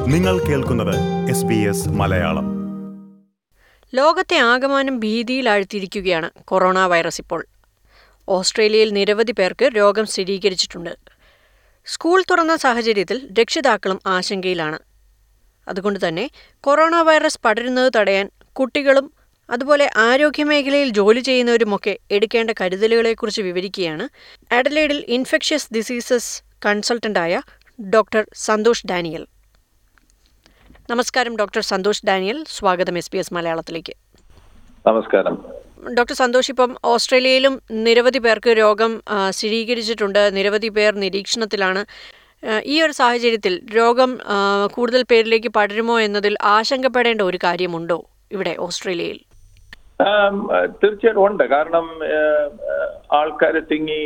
നിങ്ങൾ കേൾക്കുന്നത് S B S Malayalam ലോകത്തെ ആകമാനം ഭീതിയിലാഴ്ത്തിയിരിക്കുകയാണ് കൊറോണ വൈറസ് ഇപ്പോൾ ഓസ്ട്രേലിയയിൽ നിരവധി പേർക്ക് രോഗം സ്ഥിരീകരിച്ചിട്ടുണ്ട് സ്കൂൾ തുറന്ന സാഹചര്യത്തിൽ രക്ഷിതാക്കളും ആശങ്കയിലാണ് അതുകൊണ്ട് തന്നെ കൊറോണ വൈറസ് പടരുന്നത് തടയാൻ കുട്ടികളും അതുപോലെ ആരോഗ്യമേഖലയിൽ ജോലി ചെയ്യുന്നവരുമൊക്കെ എടുക്കേണ്ട കരുതലുകളെക്കുറിച്ച് വിവരിക്കുകയാണ് അഡലേഡിൽ ഇൻഫെക്ഷ്യസ് ഡിസീസസ് കൺസൾട്ടന്റായ ഡോക്ടർ സന്തോഷ് ഡാനിയൽ നമസ്കാരം ഡോക്ടർ സന്തോഷ് ഡാനിയൽ സ്വാഗതം എസ് പി എസ് മലയാളത്തിലേക്ക് നമസ്കാരം ഡോക്ടർ സന്തോഷ് ഇപ്പം ഓസ്ട്രേലിയയിലും നിരവധി പേർക്ക് രോഗം ആ, സ്ഥിരീകരിച്ചിട്ടുണ്ട് നിരവധി പേർ നിരീക്ഷണത്തിലാണ് ആ, ഈ ഒരു സാഹചര്യത്തിൽ രോഗം ആ, കൂടുതൽ പേരിലേക്ക് പടരുമോ എന്നതിൽ ആശങ്കപ്പെടേണ്ട ഒരു കാര്യമുണ്ടോ ഇവിടെ ഓസ്ട്രേലിയയിൽ ആം, ഏഹ്, തീർച്ചയായിട്ടും ഉണ്ട് കാരണം ആൾക്കാർ തിങ്ങി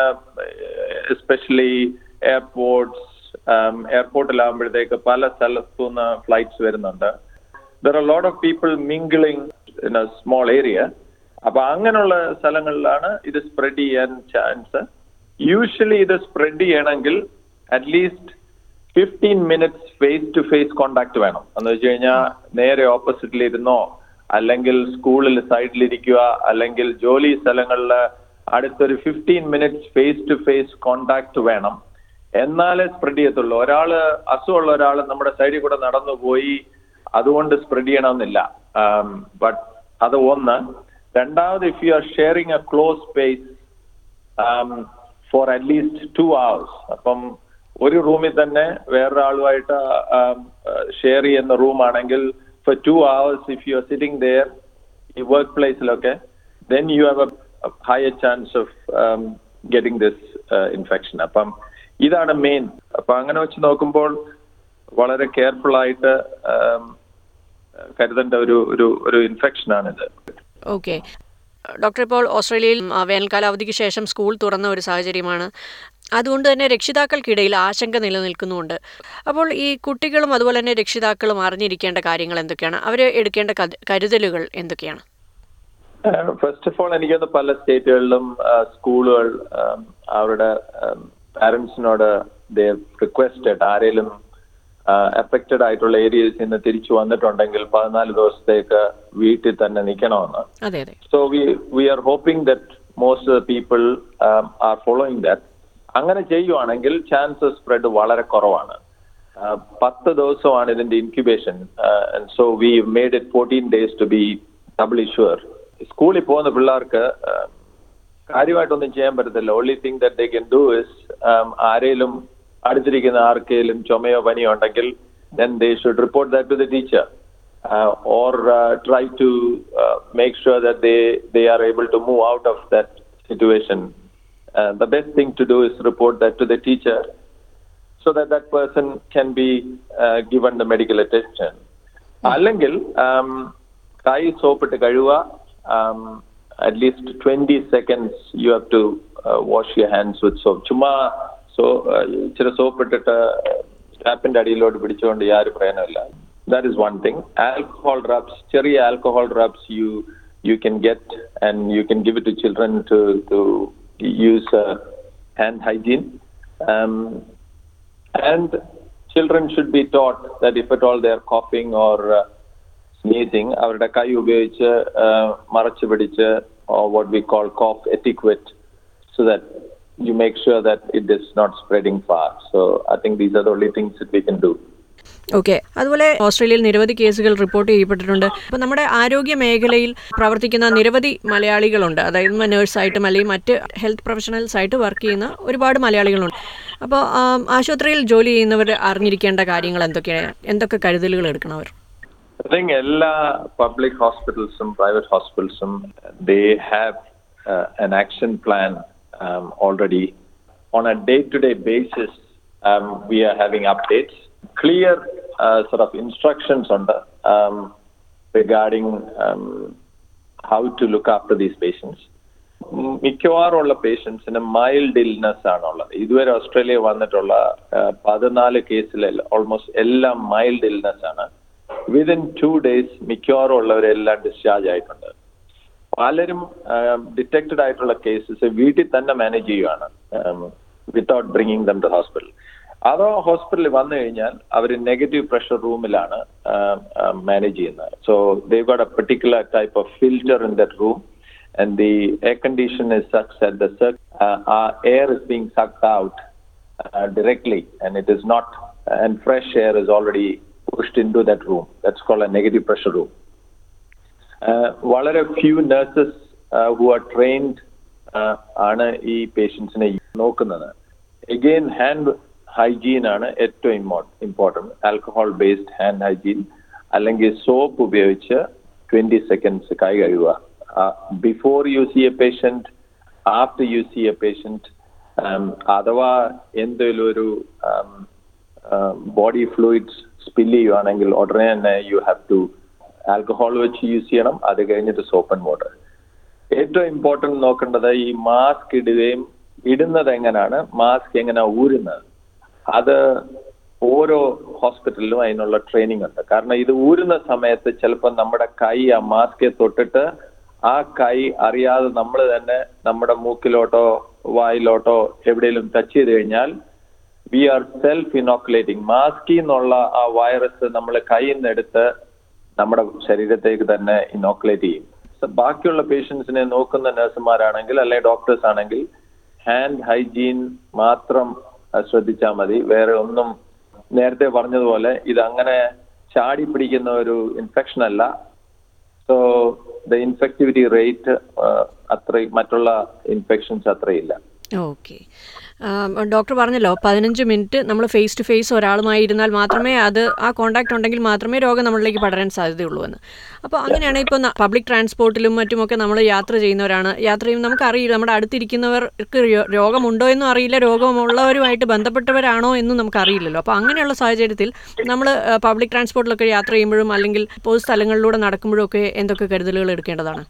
എസ്പെഷ്യലി എയർപോർട്ട്സ് എയർപോർട്ടിലാകുമ്പോഴത്തേക്ക് പല സ്ഥലത്തു നിന്ന് ഫ്ലൈറ്റ്സ് വരുന്നുണ്ട് there are lot of people mingling in a small area അപ്പൊ അങ്ങനെയുള്ള സ്ഥലങ്ങളിലാണ് ഇത് സ്പ്രെഡ് ചെയ്യാൻ ചാൻസ് യൂഷ്വലി ഇത് സ്പ്രെഡ് ചെയ്യണമെങ്കിൽ at least fifteen minutes face to face contact വേണം എന്ന് വെച്ച് കഴിഞ്ഞാൽ നേരെ ഓപ്പോസിറ്റിൽ ഇരുന്നോ അല്ലെങ്കിൽ സ്കൂളിൽ സൈഡിലിരിക്കുക അല്ലെങ്കിൽ ജോലി സ്ഥലങ്ങളിൽ അടുത്തൊരു fifteen minutes face to face contact വേണം എന്നാലേ സ്പ്രെഡ് ചെയ്യത്തുള്ളൂ ഒരാള് അസുഖമുള്ള ഒരാൾ നമ്മുടെ സൈഡിൽ കൂടെ നടന്നു പോയി അതുകൊണ്ട് സ്പ്രെഡ് ചെയ്യണമെന്നില്ല ബട്ട് അത് ഒന്ന് രണ്ടാമത് if you are sharing a close space for at least two hours അപ്പം ഒരു റൂമിൽ തന്നെ വേറൊരാളുമായിട്ട് ഷെയർ ചെയ്യുന്ന റൂം ആണെങ്കിൽ for two hours if you are sitting there ഈ വർക്ക് പ്ലേസിലൊക്കെ then you have a higher chance of getting this infection അപ്പം ഇതാണ് മെയിൻ അപ്പൊ അങ്ങനെ വെച്ച് നോക്കുമ്പോൾ വളരെ കെയർഫുൾ ആയിട്ട് um, കരുതേണ്ട ഒരു ഒരു ഒരു ഇൻഫെക്ഷനാണിത് ഓക്കെ ഡോക്ടർ ഇപ്പോൾ ഓസ്ട്രേലിയയിൽ ആ, വേനൽക്കാല അവധിക്ക് ശേഷം സ്കൂൾ തുറന്ന ഒരു സാഹചര്യമാണ് അതുകൊണ്ട് തന്നെ രക്ഷിതാക്കൾക്കിടയിൽ ആശങ്ക നിലനിൽക്കുന്നുമുണ്ട് അപ്പോൾ ഈ കുട്ടികളും അതുപോലെ തന്നെ രക്ഷിതാക്കളും അറിഞ്ഞിരിക്കേണ്ട കാര്യങ്ങൾ എന്തൊക്കെയാണ് അവർ എടുക്കേണ്ട കത്- കരുതലുകൾ എന്തൊക്കെയാണ് ഫസ്റ്റ് ഓഫ് ഓൾ എനിക്കൊന്ന് പല സ്റ്റേറ്റുകളിലും സ്കൂളുകൾ അവരുടെ പാരന്റ്സിനോട് ദേ റിക്വസ്റ്റഡ് ആരെങ്കിലും എഫക്റ്റഡ് ആയിട്ടുള്ള ഏരിയസിൽ നിന്ന് തിരിച്ചു വന്നിട്ടുണ്ടെങ്കിൽ പതിനാല് ദിവസത്തേക്ക് വീട്ടിൽ തന്നെ നിൽക്കണമെന്ന് അതെ അതെ So we we are hoping that most of the people um, are following that. അങ്ങനെ ചെയ്യുവാണെങ്കിൽ ചാൻസസ് സ്പ്രെഡ് വളരെ കുറവാണ് Uh, പത്ത് ദിവസമാണ് ഇതിന്റെ incubation so we made it fourteen days to be double sure സ്കൂളിൽ പോകുന്ന പിള്ളേർക്ക് uh, കാര്യമായിട്ടൊന്നും ചെയ്യാൻ പറ്റത്തില്ല only thing that they can do is ആരേലും അടുത്തിരിക്കുന്ന ആർക്കേലും ചുമയോ പനിയോ ഉണ്ടെങ്കിൽ then they should report that to the teacher uh, or uh, try to uh, make sure that they they are able to move out of that situation. Uh, the best thing to do is report that to the teacher, so that that person can be uh, given the medical attention. അല്ലെങ്കിൽ കൈ സോപ്പിട്ട് കഴുകുക at least twenty seconds you have to wash your hands with soap ചുമ്മാ so ഇച്ചിരി soap ഇട്ടിട്ട് ടാപ്പിന്റെ അടിയിലോട്ട് പിടിച്ചുകൊണ്ട് യാതൊരു പ്രയോജനമില്ല that is one thing alcohol drops cherry alcohol drops you you can get and you can give it to children to to use uh, hand hygiene um, and children should be taught that if at all they are coughing or uh, sneezing അവരുടെ കൈ ഉപയോഗിച്ച് മറച്ചു പിടിച്ച് or what we call cough etiquette so that you make sure that it is not spreading far so i think these are the only things that we can do okay അതുപോലെ ഓസ്ട്രേലിയയിൽ നിരവധി കേസുകൾ report ചെയ്യപ്പെട്ടിട്ടുണ്ട് അപ്പോൾ നമ്മുടെ ആരോഗ്യ മേഖലയിൽ പ്രവർത്തിക്കുന്ന നിരവധി മലയാളികളുണ്ട് അതായത് നേഴ്സായിട്ടും അല്ലെങ്കിൽ മറ്റ് ഹെൽത്ത് പ്രൊഫഷണൽസ് ആയിട്ട് വർക്ക് ചെയ്യുന്ന ഒരുപാട് മലയാളികളുണ്ട് അപ്പോൾ ആം, ആശുപത്രിയിൽ ജോലി ചെയ്യുന്നവർ അറിഞ്ഞിരിക്കേണ്ട കാര്യങ്ങൾ എന്തൊക്കെയാണ് എന്തൊക്കെ കരുതലുകൾ എടുക്കണം അവർ I think എല്ലാ public hospitals and private hospitals um, they have uh, an action plan um, already. On a day-to-day basis, um, we are having updates, clear uh, sort of instructions on the um, regarding um, how to look after these patients. ഉം, മിക്കവാറുമുള്ള പേഷ്യൻസിന് mild illness ആണുള്ളത് ഇതുവരെ Australia വന്നിട്ടുള്ള ആ, പതിനാല് കേസിൽ almost എല്ലാം mild illness ആണ് വിതിൻ ടു ഡേയ്സ് മിക്കവാറും ഉള്ളവരെല്ലാം ഡിസ്ചാർജ് ആയിട്ടുണ്ട് പലരും ഡിറ്റക്റ്റഡ് ആയിട്ടുള്ള കേസസ് വീട്ടിൽ തന്നെ മാനേജ് ചെയ്യുകയാണ് without bringing them to hospital അതോ ഹോസ്പിറ്റലിൽ വന്നു കഴിഞ്ഞാൽ അവർ നെഗറ്റീവ് പ്രഷർ റൂമിലാണ് മാനേജ് ചെയ്യുന്നത് so they got a particular type of filter in that room and the air condition is such that the cir- uh, our air is being sucked out uh, directly and it is not and fresh air is already pushed into that room that's called a negative pressure room uh, വളരെ few nurses who are trained ആണ് ഈ പേഷ്യൻസിനെ നോക്കുന്നത് again hand hygiene ആണ് ഏറ്റവും ഇമ്മോ important alcohol based hand hygiene അല്ലെങ്കിൽ soap ഉപയോഗിച്ച് ട്വന്റി സെക്കൻഡ്സ് കൈ കഴുകുക before you see a patient after you see a patient അഥവാ എന്തെങ്കിലും ഒരു ബോഡി ഫ്ലൂയിഡ്സ് സ്പില്ല് ചെയ്യുവാണെങ്കിൽ ഉടനെ തന്നെ യു ഹാവ് ടു ആൽക്കഹോൾ വെച്ച് യൂസ് ചെയ്യണം അത് കഴിഞ്ഞിട്ട് സോപ്പ് ആൻഡ് വാട്ടർ ഏറ്റവും ഇമ്പോർട്ടൻറ്റ് നോക്കേണ്ടത് ഈ മാസ്ക് ഇടുകയും ഇടുന്നത് എങ്ങനെയാണ് മാസ്ക് എങ്ങനെ ഊരുന്നത് അത് ഓരോ ഹോസ്പിറ്റലിലും അതിനുള്ള ട്രെയിനിങ് ഉണ്ട് കാരണം ഇത് ഊരുന്ന സമയത്ത് ചിലപ്പോൾ നമ്മുടെ കൈ ആ മാസ്കെ തൊട്ടിട്ട് ആ കൈ അറിയാതെ നമ്മൾ തന്നെ നമ്മുടെ മൂക്കിലോട്ടോ വായിലോട്ടോ എവിടെയെങ്കിലും ടച്ച് ചെയ്ത് കഴിഞ്ഞാൽ വി ആർ സെൽഫ് ഇനോക്കുലേറ്റിംഗ് മാസ്കിൽ നിന്നുള്ള ആ വൈറസ് നമ്മൾ കയ്യിൽ നിന്ന് എടുത്ത് നമ്മുടെ ശരീരത്തേക്ക് തന്നെ ഇനോക്കുലേറ്റ് ചെയ്യും So, ബാക്കിയുള്ള പേഷ്യൻസിനെ നോക്കുന്ന നഴ്സുമാരാണെങ്കിൽ അല്ലെങ്കിൽ ഡോക്ടേഴ്സ് ആണെങ്കിൽ ഹാൻഡ് ഹൈജീൻ മാത്രം ശ്രദ്ധിച്ചാൽ മതി വേറെ ഒന്നും നേരത്തെ പറഞ്ഞതുപോലെ ഇത് അങ്ങനെ ചാടി പിടിക്കുന്ന ഒരു ഇൻഫെക്ഷൻ അല്ല സോ ദ ഇൻഫെക്ടിവിറ്റി റേറ്റ് അത്ര മറ്റുള്ള ഇൻഫെക്ഷൻസ് അത്രയില്ല ഓക്കെ ഡോക്ടർ പറഞ്ഞല്ലോ പതിനഞ്ച് മിനിറ്റ് നമ്മൾ ഫേസ് ടു ഫേസ് ഒരാളുമായി ഇരുന്നാൽ മാത്രമേ അത് ആ കോണ്ടാക്ട് ഉണ്ടെങ്കിൽ മാത്രമേ രോഗം നമ്മളിലേക്ക് പടരാൻ സാധ്യതയുള്ളൂ എന്ന് അപ്പോൾ അങ്ങനെയാണെങ്കിൽ ഇപ്പോൾ പബ്ലിക് ട്രാൻസ്പോർട്ടിലും മറ്റുമൊക്കെ നമ്മൾ യാത്ര ചെയ്യുന്നവരാണ് യാത്ര ചെയ്യുമ്പോൾ നമുക്കറിയില്ല നമ്മുടെ അടുത്തിരിക്കുന്നവർക്ക് രോ- രോഗമുണ്ടോ എന്നും അറിയില്ല രോഗമുള്ളവരുമായിട്ട് ബന്ധപ്പെട്ടവരാണോ എന്നും നമുക്കറിയില്ലല്ലോ അപ്പോൾ അങ്ങനെയുള്ള സാഹചര്യത്തിൽ നമ്മൾ പബ്ലിക് ട്രാൻസ്പോർട്ടിലൊക്കെ യാത്ര ചെയ്യുമ്പോഴും അല്ലെങ്കിൽ പൊതു സ്ഥലങ്ങളിലൂടെ നടക്കുമ്പോഴും ഒക്കെ എന്തൊക്കെ കരുതലുകൾ എടുക്കേണ്ടതാണ്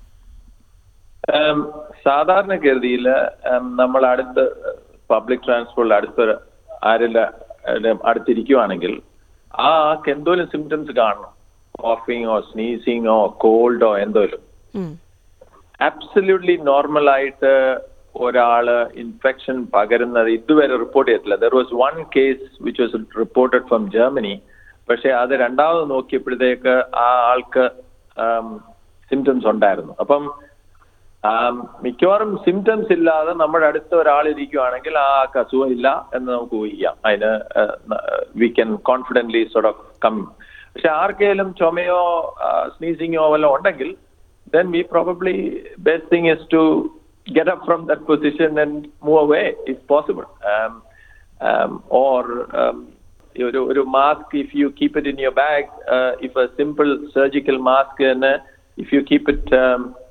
ഉം, സാധാരണഗതിയിൽ നമ്മൾ അടുത്ത് പബ്ലിക് ട്രാൻസ്പോർട്ടിൽ അടുത്ത് ആരെല്ലാം അടുത്തിരിക്കുവാണെങ്കിൽ ആ ആൾക്ക് എന്തോലും സിംറ്റംസ് കാണണം കോഫിങ്ങോ സ്നീസിങ്ങോ കോൾഡോ എന്തോലും ഉം. അബ്സല്യൂട്ട്ലി നോർമൽ ആയിട്ട് ഒരാള് ഇൻഫെക്ഷൻ പകരുന്നത് ഇതുവരെ റിപ്പോർട്ട് ചെയ്തിട്ടില്ല there was one case which was reported from Germany പക്ഷെ അത് രണ്ടാമത് നോക്കിയപ്പോഴത്തേക്ക് ആ ആൾക്ക് സിംറ്റംസ് ഉണ്ടായിരുന്നു അപ്പം ആം, മിക്കവാറും സിംറ്റംസ് ഇല്ലാതെ നമ്മുടെ അടുത്ത് ഒരാൾ ഇരിക്കുവാണെങ്കിൽ ആ ആൾക്ക് അസുഖം ഇല്ല എന്ന് നമുക്ക് ഊഹിക്കാം അതിന് we can confidently sort of come പക്ഷെ ആർക്കെങ്കിലും ചുമയോ സ്നീസിങ്ങോ വല്ലതും ഉണ്ടെങ്കിൽ then we probably best thing is to get up from that position and move away if possible. Um, um, or um, ഒരു ഒരു mask if you keep it in your bag if a simple surgical mask if you keep it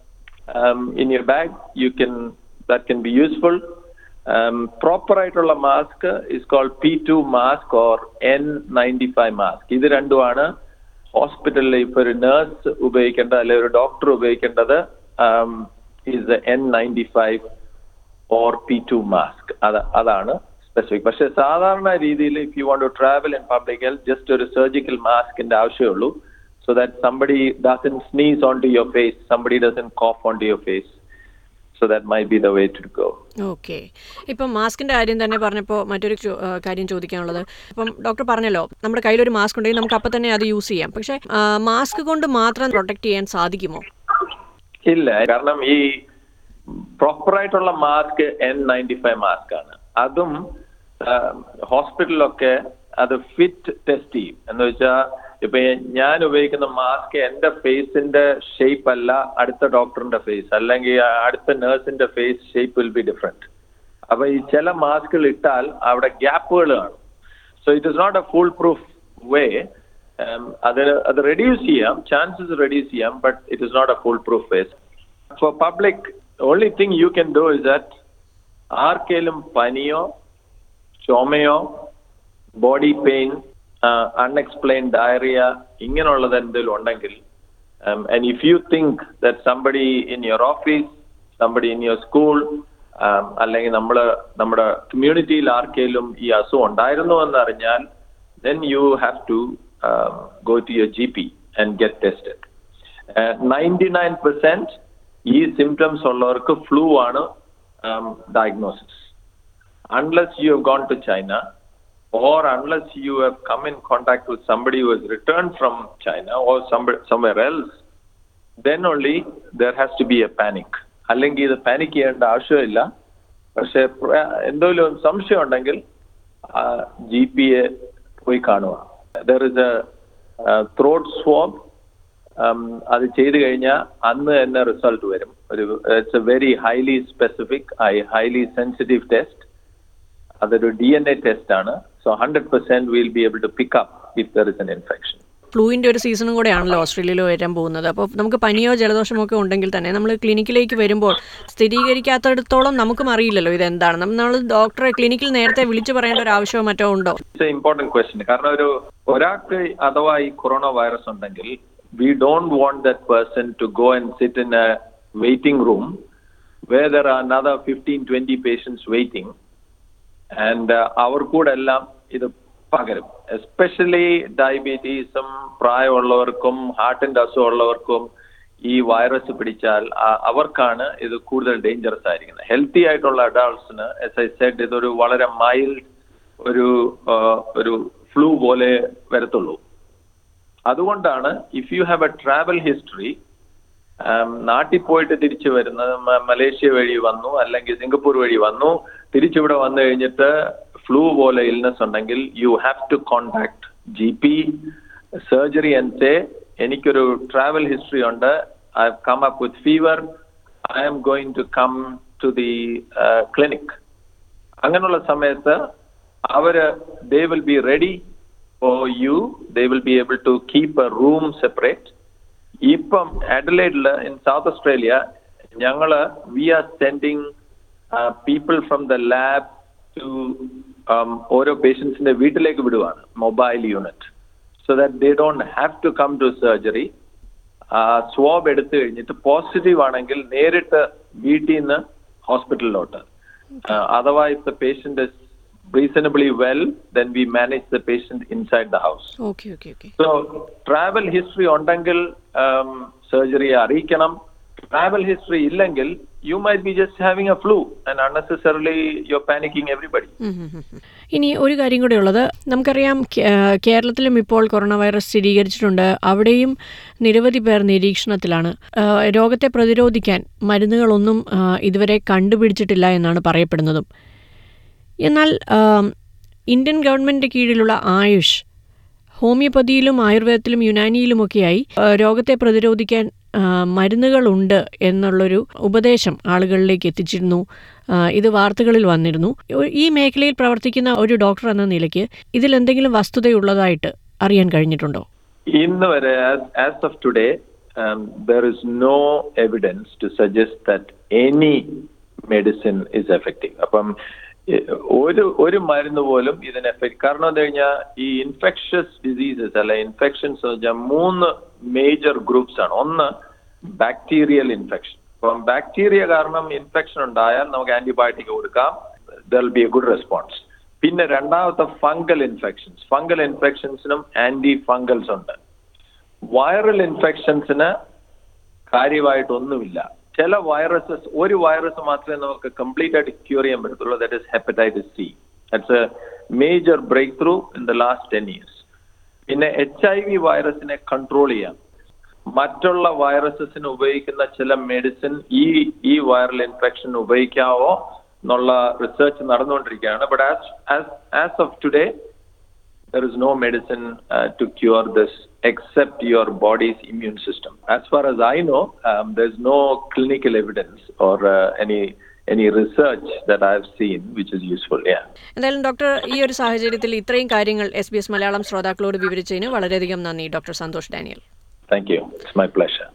in your bag you can that can be useful proper ആയിട്ടുള്ള mask is called P two mask or N ninety five mask ഇത് രണ്ടുമാണ് ഹോസ്പിറ്റലിൽ ഇപ്പൊ ഒരു nurse ഉപയോഗിക്കേണ്ട അല്ലെങ്കിൽ ഒരു doctor ഉപയോഗിക്കേണ്ടത് is N ninety five or P two mask അത് അതാണ് സ്പെസിഫിക് പക്ഷെ സാധാരണ രീതിയിൽ if you want to travel in public health just ഒരു സർജിക്കൽ മാസ്കിന്റെ ആവശ്യമുള്ളൂ so that somebody doesn't sneeze on to your face somebody doesn't cough on to your face so that may be the way to go okay ഇപ്പം മാസ്കിന്റെ കാര്യം തന്നെ പറഞ്ഞപ്പോൾ മറ്റൊരു ചോ- ആ, കാര്യം ചോദിക്കാനുള്ളത് ഇപ്പം ഡോക്ടർ പറഞ്ഞല്ലോ നമ്മുടെ കയ്യിലൊരു മാസ്ക് ഉണ്ടെങ്കിൽ നമുക്ക് അപ്പം തന്നെ അത് യൂസ് ചെയ്യാം പക്ഷേ മാസ്ക് കൊണ്ട് മാത്രം പ്രൊട്ടക്ട് ചെയ്യാൻ സാധിക്കുമോ ഇല്ല കാരണം ഈ പ്രോപ്പർ ആയിട്ടുള്ള mask N ninety five mask ആണ് അതും ഹോസ്പിറ്റലിലൊക്കെ അത് ഫിറ്റ് ടെസ്റ്റ് ചെയ്യും എന്ന് വെച്ചാൽ ഇപ്പൊ ഞാൻ ഉപയോഗിക്കുന്ന മാസ്ക് എന്റെ ഫേസിന്റെ ഷേപ്പ് അല്ല അടുത്ത ഡോക്ടറിന്റെ ഫേസ് അല്ലെങ്കിൽ അടുത്ത നേഴ്സിന്റെ face shape will be different അപ്പൊ ഈ ചില മാസ്കുകൾ ഇട്ടാൽ അവിടെ ഗ്യാപ്പുകൾ കാണും so it is not a full proof way അത് അത് റെഡ്യൂസ് ചെയ്യാം ചാൻസസ് റെഡ്യൂസ് ചെയ്യാം but it is not a full proof ways for public only thing you can do is that ആർക്കേലും പനിയോ ചുമയോ ബോഡി പെയിൻ അൺഎക്സ്പ്ലെയിൻ ഡയറിയ ഇങ്ങനെയുള്ളത് എന്തെങ്കിലും ഉണ്ടെങ്കിൽ and if you think that somebody in your office somebody in your school അല്ലെങ്കിൽ നമ്മൾ നമ്മുടെ കമ്മ്യൂണിറ്റിയിൽ ആർക്കെങ്കിലും ഈ അസുഖം ഉണ്ടായിരുന്നു എന്ന് അറിഞ്ഞാൽ then you have to um, go to your GP and get tested. Ninety nine percent ഈ സിംറ്റംസ് ഉള്ളവർക്ക് ഫ്ലൂ ആണ് diagnosis unless you have gone to China or unless you have come in contact with somebody who has returned from China or somebody, somewhere else, then only there has to be a panic. അല്ലെങ്കിൽ ഇത് panic ചെയ്യേണ്ട ആവശ്യമില്ല പക്ഷെ പ്ര- എന്തെങ്കിലും ഒരു സംശയം ഉണ്ടെങ്കിൽ ജി പി എ പോയി കാണുക there is a throat swab അത് ചെയ്തു കഴിഞ്ഞാൽ അന്ന് തന്നെ റിസൾട്ട് വരും ഒരു it's a very highly specific highly sensitive test അതൊരു ഡി എൻ എ ടെസ്റ്റ് ആണ് so hundred percent will be able to pick up if there is an infection ഫ്ലൂവിൻ്റെ ഒരു സീസണും കൂടെയാണല്ലോ ഓസ്ട്രേലിയയിൽ വരാൻ പോകുന്നത് അപ്പോൾ നമുക്ക് പനിയോ ജലദോഷമോ ഒക്കെ ഉണ്ടെങ്കിൽ തന്നെ നമ്മൾ ക്ലിനിക്കിലേക്ക് വരുമ്പോൾ സ്ഥിരീകരിക്കാത്തിടത്തോളം നമുക്കും അറിയില്ലല്ലോ ഇത് എന്താണ് നമ്മൾ ഡോക്ടറെ ക്ലിനിക്കിൽ നേരത്തെ വിളിച്ചു പറയേണ്ട ഒരു ആവശ്യമോ മറ്റോ ഉണ്ടോ ഇറ്റ്സ് എ ഇമ്പോർട്ടന്റ് ക്വസ്റ്റ്യൻ കാരണം ഒരു ഒരാൾക്ക് അഥവാ ഈ കൊറോണ വൈറസ് ഉണ്ടെങ്കിൽ we don't want that person to go and sit in a waiting room where there are another fifteen twenty patients waiting and അവർ കൂടെ എല്ലാം ഇത് പകരും എസ്പെഷ്യലി ഡയബറ്റീസും പ്രായമുള്ളവർക്കും ഹാർട്ടിന്റെ അസുഖമുള്ളവർക്കും ഈ വൈറസ് പിടിച്ചാൽ ആ- അവർക്കാണ് ഇത് കൂടുതൽ ഡേഞ്ചറസ് ആയിരിക്കുന്നത് ഹെൽത്തി ആയിട്ടുള്ള അഡാൾട്സിന് എസ് ഐ സെഡ് ഇതൊരു വളരെ മൈൽഡ് ഒരു ആ, ഒരു ഫ്ലൂ പോലെ വരത്തുള്ളൂ അതുകൊണ്ടാണ് if you have a travel history നാട്ടിൽ പോയിട്ട് തിരിച്ചു വരുന്നത് മ- മലേഷ്യ വഴി വന്നു അല്ലെങ്കിൽ സിംഗപ്പൂർ വഴി വന്നു തിരിച്ചിവിടെ വന്നു കഴിഞ്ഞിട്ട് ഫ്ലൂ പോലെ ഇൽനെസ് ഉണ്ടെങ്കിൽ you have to contact G P surgery and say എനിക്കൊരു ട്രാവൽ ഹിസ്റ്ററി ഉണ്ട് I have come up with fever I am going to come to the clinic അങ്ങനെയുള്ള സമയത്ത് അവര് they will be ready for you they will be able to keep a room separate ഇപ്പം അഡലൈഡിൽ in South Australia ഞങ്ങള് we are sending people from the lab to ഓരോ പേഷ്യൻസിന്റെ വീട്ടിലേക്ക് വിടുവാണ് mobile unit so that they don't have to come to surgery swab എടുത്തു കഴിഞ്ഞിട്ട് positive ആണെങ്കിൽ നേരിട്ട് വീട്ടിൽ നിന്ന് ഹോസ്പിറ്റലിലോട്ട് അഥവാ if the patient is reasonably well then we manage the patient inside the house okay okay okay so travel history ഉണ്ടെങ്കിൽ surgery അറിയിക്കണം ട്രാവൽ ഹിസ്റ്ററി ഇല്ലെങ്കിൽ you might be just having a flu and unnecessarily you are panicking everybody ഇനി ഒരു കാര്യം കൂടെ ഉള്ളത് നമുക്കറിയാം കേ- ആ, കേരളത്തിലും ഇപ്പോൾ കൊറോണ വൈറസ് സ്ഥിരീകരിച്ചിട്ടുണ്ട് അവിടെയും നിരവധി പേർ നിരീക്ഷണത്തിലാണ് ആ, രോഗത്തെ പ്രതിരോധിക്കാൻ മരുന്നുകളൊന്നും ആ, ഇതുവരെ കണ്ടുപിടിച്ചിട്ടില്ല എന്നാണ് പറയപ്പെടുന്നതും എന്നാൽ ആ, ഇന്ത്യൻ ഗവൺമെൻറ് കീഴിലുള്ള ആയുഷ് ഹോമിയോപ്പതിയിലും ആയുർവേദത്തിലും യുനാനിയിലുമൊക്കെയായി ആ, രോഗത്തെ പ്രതിരോധിക്കാൻ ആ, മരുന്നുകളുണ്ട് എന്നുള്ളൊരു ഉപദേശം ആളുകളിലേക്ക് എത്തിച്ചിരുന്നു ആ, ഇത് വാർത്തകളിൽ വന്നിരുന്നു ഒ- ഈ മേഖലയിൽ പ്രവർത്തിക്കുന്ന ഒരു ഡോക്ടർ എന്ന നിലയ്ക്ക് ഇതിൽ എന്തെങ്കിലും വസ്തുതയുള്ളതായിട്ട് അറിയാൻ കഴിഞ്ഞിട്ടുണ്ടോ ഇന്ന് വരെ as of today there is no evidence to suggest that any medicine is effective അപ്പം എ- ഒരു ഒരു മരുന്ന് പോലും ഇതിന് എഫക്ട് കാരണം എന്താ കഴിഞ്ഞാൽ ഈ ഇൻഫെക്ഷസ് ഡിസീസസ് അല്ല ഇൻഫെക്ഷൻസ് എന്ന് വെച്ചാൽ മൂന്ന് മേജർ ഗ്രൂപ്പ്സ് ആണ് ഒന്ന് ബാക്ടീരിയൽ ഇൻഫെക്ഷൻ അപ്പം ബാക്ടീരിയ കാരണം ഇൻഫെക്ഷൻ ഉണ്ടായാൽ നമുക്ക് ആന്റിബയോട്ടിക് കൊടുക്കാം there be a good response പിന്നെ രണ്ടാമത്തെ ഫംഗൽ ഇൻഫെക്ഷൻസ് ഫംഗൽ ഇൻഫെക്ഷൻസിനും ആന്റി ഫംഗൽസ് ഉണ്ട് വൈറൽ ഇൻഫെക്ഷൻസിന് കാര്യമായിട്ടൊന്നുമില്ല ചില വൈറസസ് ഒരു വൈറസ് മാത്രമേ നമുക്ക് കംപ്ലീറ്റ് ആയിട്ട് ക്യൂർ ചെയ്യാൻ പറ്റത്തുള്ളൂ that is hepatitis C that's a major breakthrough in the last ten years പിന്നെ എച്ച് ഐ വി വൈറസിനെ കൺട്രോൾ ചെയ്യാം മറ്റുള്ള വൈറസസിന് ഉപയോഗിക്കുന്ന ചില മെഡിസിൻ ഈ ഈ വൈറൽ ഇൻഫെക്ഷൻ ഉപയോഗിക്കാവോ എന്നുള്ള റിസർച്ച് നടന്നുകൊണ്ടിരിക്കുകയാണ് but as as as of today there is no medicine uh, to cure this except your body's immune system. As far as I know, um, there's no clinical evidence or uh, any any research that I've seen which is useful. Yeah. എന്തായാലും doctor ഈ ഒരു സാഹചര്യത്തിൽ ഇത്രയും കാര്യങ്ങൾ S B S Malayalam ശ്രോതാക്കളോട് വിവരിച്ചതിന് വളരെയധികം നന്ദി doctor Santhosh Daniel Thank you. It's my pleasure.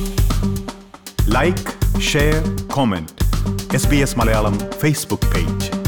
Like share comment S B S Malayalam Facebook page